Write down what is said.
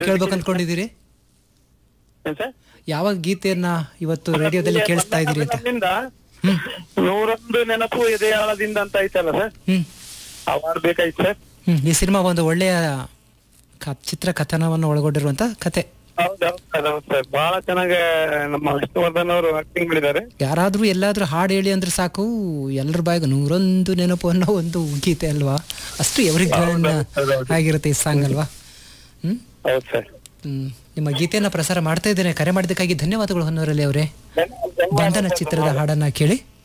ಕೇಳ್ಬೇಕು ಅನ್ಕೊಂಡಿದ್ದೀರಿ ಏನ್ ಸರ್ ಯಾವ ಗೀತೆಯನ್ನ ಇವತ್ತು ರೇಡಿಯೋದಲ್ಲಿ ಕೇಳಿಸ್ತಾ ಇದ್ದೀರಿ ಅಂತ ನನ್ನಿಂದ ನೂರೊಂದು ನೆನಪು ಎದೆಯಾಳದಿಂದ ಅಂತ ಐತಲ್ಲ ಸರ್ ಹ್ಮ್ ಆ ಹಾಡ್ ಬೇಕಾಯ್ತು ಸರ್ ಹ್ಮ್ ಈ ಸಿನಿಮಾ ಒಂದು ಒಳ್ಳೆಯ ಕ- ಚಿತ್ರ ಕಥನವನ್ನು ಒಳಗೊಂಡಿರುವಂತ ಕತೆ ಹೌದೌದು ಸರ್ ಹೌದು ಸರ್ ಬಹಳ ಚೆನ್ನಾಗಿ ನಮ್ಮ ವಿಷ್ಣುವರ್ಧನ್ ಅವರು ಆಕ್ಟಿಂಗ್ ಮಾಡಿದ್ದಾರೆ ಯಾರಾದ್ರೂ ಎಲ್ಲಾದ್ರೂ ಹಾಡು ಹೇಳಿ ಅಂದ್ರೆ ಸಾಕು ಎಲ್ಲರ ಬಾಯಿಗೆ ನೂರೊಂದು ನೆನಪು ಅನ್ನೋ ಒಂದು ಗೀತೆ ಅಲ್ವಾ ಅಷ್ಟು ಎವ್ರಿಗೆ ಆಗಿರುತ್ತೆ ಈ ಸಾಂಗ್ ಅಲ್ವಾ ಹ್ಮ್ ಹೌದು ಸರ್ ಹ್ಮ್. ನಿಮ್ಮ ಗೀತೆಯನ್ನ ಪ್ರಸಾರ ಮಾಡ್ತಾ ಇದ್ದೇನೆ ಕರೆ ಮಾಡಿದ್ದಕ್ಕಾಗಿ ಧನ್ಯವಾದಗಳು ಹೊನ್ನೂರಲ್ಲಿ ಅವರೇ ಬಂಧನ ಚಿತ್ರದ ಹಾಡನ್ನ ಕೇಳಿ